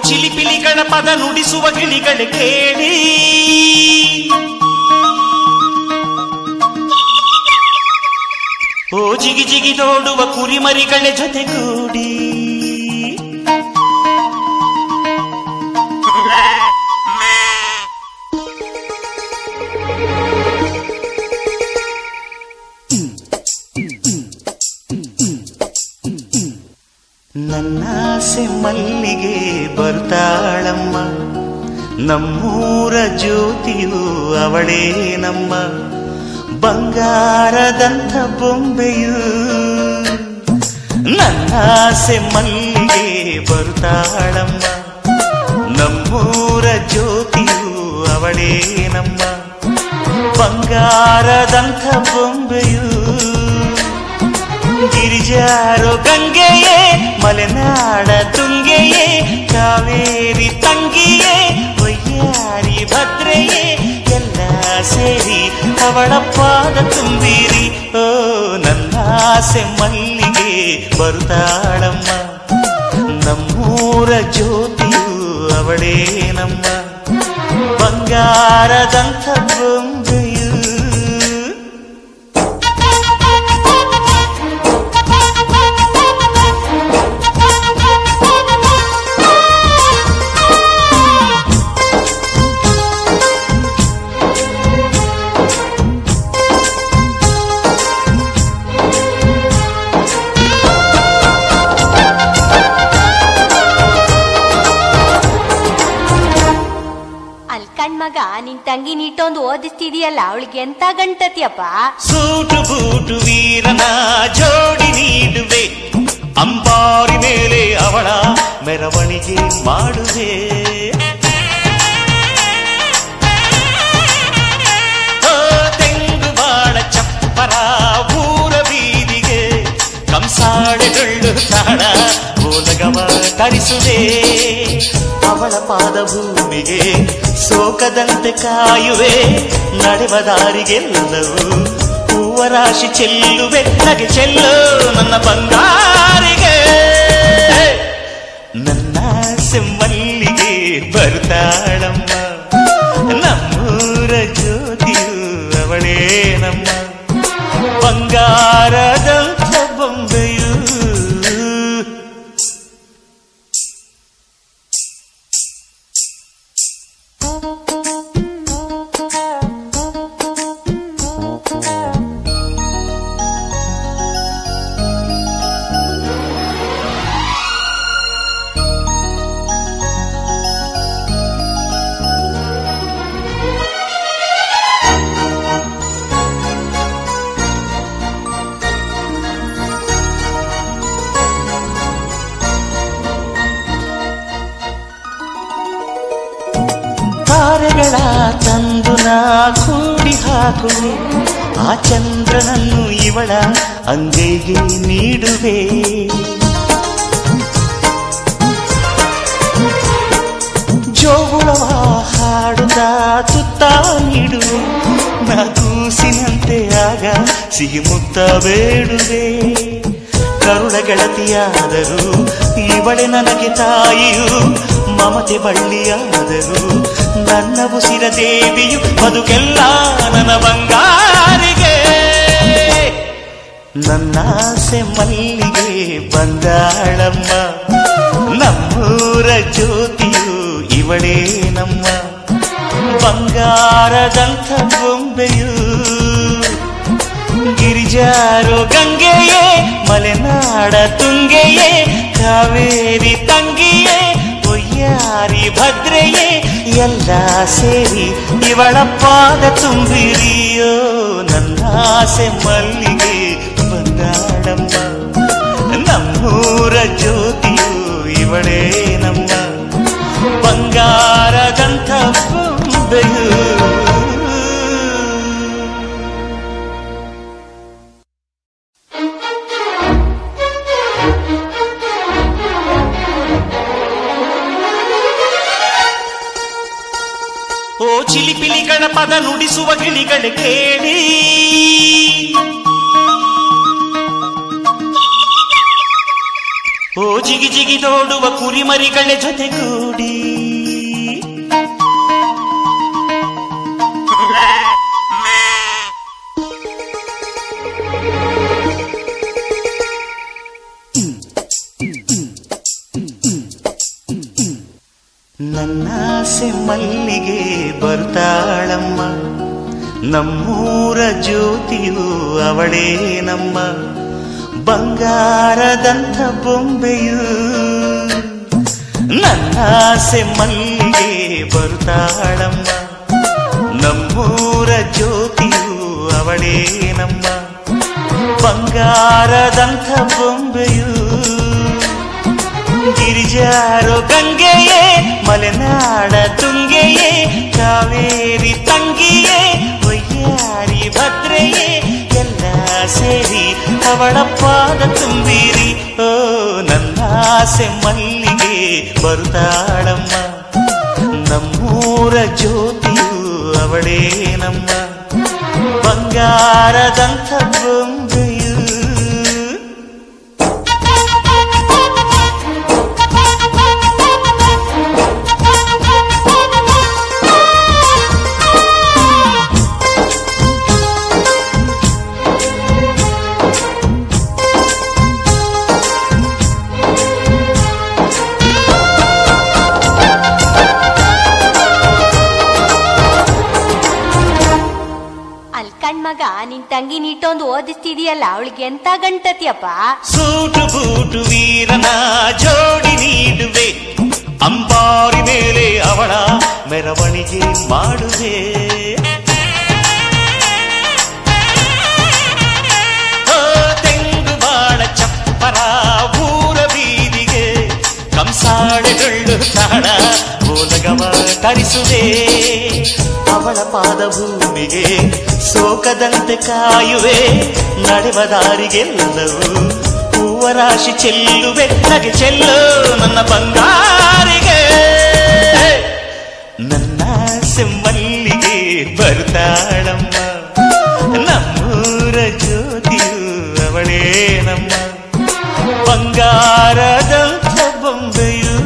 ಚಿಲಿಪಿಲಿ ಗಣಪದ ನುಡಿಸುವ ಗಿಳಿಗಳು ಕೇಳಿ ಓ ಜಿಗಿ ಜಿಗಿ ನೋಡುವ ಕುರಿಮರಿಗಳ ಜೊತೆಗೂಡಿ ನನ್ನಾಸೆ ಮಲ್ಲಿಗೆ ಬರ್ತಾಳಮ್ಮ ನಮ್ಮೂರ ಜ್ಯೋತಿಯು ಅವಳೇ ನಮ್ಮ ಬಂಗಾರದಂಥ ಬೊಂಬೆಯು ನನ್ನಾಸೆ ಮಲ್ಲಿಗೆ ಬರ್ತಾಳಮ್ಮ ನಮ್ಮೂರ ಜ್ಯೋತಿಯು ಅವಳೇ ನಮ್ಮ ಬಂಗಾರದಂಥ ಬೊಂಬೆಯು ಗಿರಿಜಾರೋ ಗಂಗೆಯೇ ಮಲೆನಾಡ ತುಂಗೆಯೇ ಕಾವೇರಿ ತಂಗಿಯೇ ಒಯ್ಯಾರಿ ಭದ್ರೆಯೇ ಎಲ್ಲ ಸೇರಿ ಅವಳ ಪಾದ ತುಂಬಿರಿ ಓ ನನ್ನಾಸೆ ಮಲ್ಲಿಗೆ ಬರುತ್ತಾಳಮ್ಮ ನಮ್ಮೂರ ಜ್ಯೋತಿಯು ಅವಳೇ ನಮ್ಮ ಬಂಗಾರದಂಥ ಬೊಂಬೆಯು ಅಲ್ ಕಣ್ಮಗ ನಿನ್ ತಂಗಿ ನೀಟೊಂದು ಓದಿಸ್ತಿದೀಯಲ್ಲ ಅವಳಿಗೆ ಎಂತ ಗಂಟತಿಯಪ್ಪ ಸೂಟು ಬೂಟು ವೀರನ ಜೋಡಿ ನೀಡುವೆ ಅಂಬಾರಿ ಮೇಲೆ ಅವಳ ಮೆರವಣಿಗೆ ಮಾಡುವೆ ಓ, ತೆಂಗು ಬಾಳ ಚಪ್ಪರ ಊರ ಬೀದಿಗೆ ಕಂಸಾಳೆ ಡೊಳ್ಳು ತಾಳ ಓಲಗವ ತರಿಸುವೆ ಅವಳ ಪಾದ ಭೂಮಿಗೆ ಸೋಕದಂತೆ ಕಾಯುವೆ ನಡೆವ ದಾರಿಗೆಲ್ಲವೂ ಹೂವ ರಾಶಿ ಚೆಲ್ಲುವೆ ನಗೆ ಚೆಲ್ಲು ನನ್ನ ಬಂಗಾರಿಗೆ ನನ್ನ ಸೆಮ್ಮಲ್ಲಿಗೆ ಬರ್ತಾಳಮ್ಮ ನಮ್ಮೂರ ಜ್ಯೋತಿಯು ಅವಳೇ ನಮ್ಮ ಬಂಗಾರದಂಥ ಬೊಂಬೆಯು ತಾರೆಗಳ ತಂದು ನಾ ಕೂಡಿ ಹಾಕುವೆ ಆ ಚಂದ್ರನನ್ನು ಇವಳ ಅಂಗೈಗೆ ನೀಡುವೆ ಜೋಗುಳವ ಹಾಡುತ್ತ ತುತ್ತ ನೀಡುವೆ ನಾ ಕೂಸಿನಂತೆ ಆಗ ಸಿಹಿ ಮುತ್ತ ಬೇಡುವೆ ಕರುಳ ಗೆಳತಿಯಾದರು ಇವಳೆ ನನಗೆ ತಾಯಿಯು ಮಮತೆ ಬಳ್ಳಿಯಾದರು ನನ್ನ ಉಸಿರ ದೇವಿಯು ಬದುಕೆಲ್ಲ ನನ್ನ ಬಂಗಾರಿಗೆ ನನ್ನಾಸೆ ಮಲ್ಲಿಗೆ ಬಂದಾಳಮ್ಮ ನಮ್ಮೂರ ಜ್ಯೋತಿಯು ಇವಳೇ ನಮ್ಮ ಬಂಗಾರದಂಥ ಬೊಂಬೆಯು ಗಿರಿಜಾರೋ ಗಂಗೆಯೇ ಮಲೆನಾಡ ತುಂಗೆಯೇ ಕಾವೇರಿ ತಂಗಿಯೇ ಒಯ್ಯಾರಿ ಭದ್ರೆಯೇ ಎಲ್ಲ ಸೇರಿ ಇವಳ ಪಾದ ತುಂಬಿರಿಯೋ ನನ್ನಾಸೆ ಮಲ್ಲಿಗೆ ಬಂದಾಳಮ್ಮ ನಮ್ಮೂರ ಜ್ಯೋತಿಯು ಇವಳೇ ನಮ್ಮ ಬಂಗಾರದಂಥ ಬೊಂಬೆಯು ಓ ಚಿಲಿಪಿಲಿ ಗಣಪದ ನುಡಿಸುವ ಗಿಳಿಗಳು ಕೇಳಿ ಓ ಜಿಗಿ ಜಿಗಿ ನೋಡುವ ಕುರಿಮರಿಗಳ ಜೊತೆಗೂಡಿ ನನ್ನಾಸೆ ಮಲ್ಲಿಗೆ ಬರ್ತಾಳಮ್ಮ ನಮ್ಮೂರ ಜ್ಯೋತಿಯು ಅವಳೇ ನಮ್ಮ ಬಂಗಾರದಂಥ ಬೊಂಬೆಯು ನನ್ನಾಸೆ ಮಲ್ಲಿಗೆ ಬರ್ತಾಳಮ್ಮ ನಮ್ಮೂರ ಜ್ಯೋತಿಯು ಅವಳೇ ನಮ್ಮ ಬಂಗಾರದಂಥ ಬೊಂಬೆಯು ಗಿರಿಜಾರೋ ಗಂಗೆಯೇ ಮಲೆನಾಡ ತುಂಗೆಯೇ ಕಾವೇರಿ ತಂಗಿಯೇ ಒಯ್ಯಾರಿ ಭದ್ರೆಯೇ ಎಲ್ಲ ಸೇರಿ ಅವಳ ಪಾದ ತುಂಬಿರಿ ಓ ನನ್ನಾಸೆ ಮಲ್ಲಿಗೆ ಬರುತ್ತಾಳಮ್ಮ ನಮ್ಮೂರ ಜ್ಯೋತಿಯು ಅವಳೇ ನಮ್ಮ ಬಂಗಾರದಂಥ ಬೊಂಬೆಯು ಅಲ್ ಕಣ್ಮಗ ನಿನ್ ತಂಗಿ ನೀಟೊಂದು ಓದಿಸ್ತಿದೀಯಲ್ಲ ಅವಳಿಗೆ ಎಂತ ಗಂಟತಿಯಪ್ಪ ಸೂಟು ಬೂಟು ವೀರನ ಜೋಡಿ ನೀಡುವೆ ಅಂಬಾರಿ ಮೇಲೆ ಅವಳ ಮೆರವಣಿಗೆ ಮಾಡುವೆ ಓ, ತೆಂಗು ಬಾಳ ಚಪ್ಪರ ಊರ ಬೀದಿಗೆ ಕಂಸಾಳೆಗಳು ತಾಣ ಬೋಲಗವ ತರಿಸುವೆ ಅವಳ ಪಾದ ಭೂಮಿಗೆ ಸೋಕದಂತೆ ಕಾಯುವೆ ನಡೆವ ದಾರಿಗೆಲ್ಲವೂ ಹೂವ ರಾಶಿ ಚೆಲ್ಲುವೆ ನಗೆ ಚೆಲ್ಲು ನನ್ನ ಬಂಗಾರಿಗೆ ನನ್ನ ಸೆಮ್ಮಲ್ಲಿಗೆ ಬರ್ತಾಳಮ್ಮ ನಮ್ಮೂರ ಜ್ಯೋತಿಯು ಅವಳೇ ನಮ್ಮ ಬಂಗಾರದಂಥ ಬೊಂಬೆಯು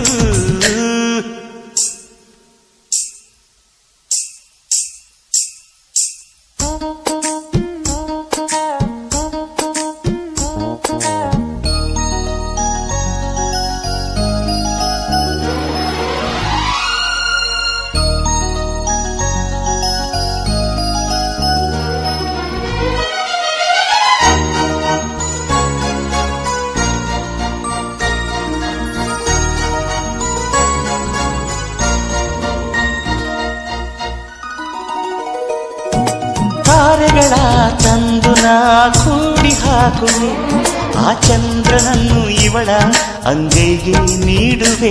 ತಾರೆಗಳ ತಂದು ನಾ ಕೂಡಿ ಹಾಕುವೆ ಆ ಚಂದ್ರನನ್ನು ಇವಳ ಅಂಗೈಗೆ ನೀಡುವೆ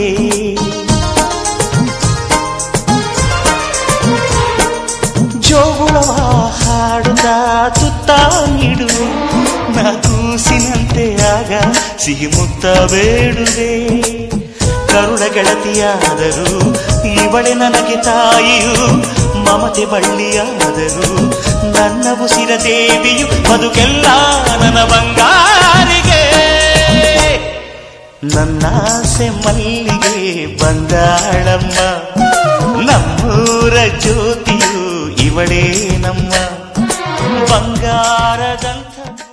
ಜೋಗುಳವ ಹಾಡುತ್ತಾ ತುತ್ತ ನೀಡುವೆ ನಾ ಕೂಸಿನಂತೆ ಆಗ ಸಿಹಿ ಮುತ್ತ ಬೇಡುವೆ ಕರುಳ ಗೆಳತಿಯಾದರು ಇವಳೆ ನನಗೆ ತಾಯಿಯು ಮಮತೆ ಬಳ್ಳಿಯಾದರು ನನ್ನ ಉಸಿರ ದೇವಿಯು ಬದುಕೆಲ್ಲ ನನ್ನ ಬಂಗಾರಿಗೆ ನನ್ನಾಸೆ ಮಲ್ಲಿಗೆ ಬಂದಾಳಮ್ಮ ನಮ್ಮೂರ ಜ್ಯೋತಿಯು ಇವಳೇ ನಮ್ಮ ಬಂಗಾರದಂಥ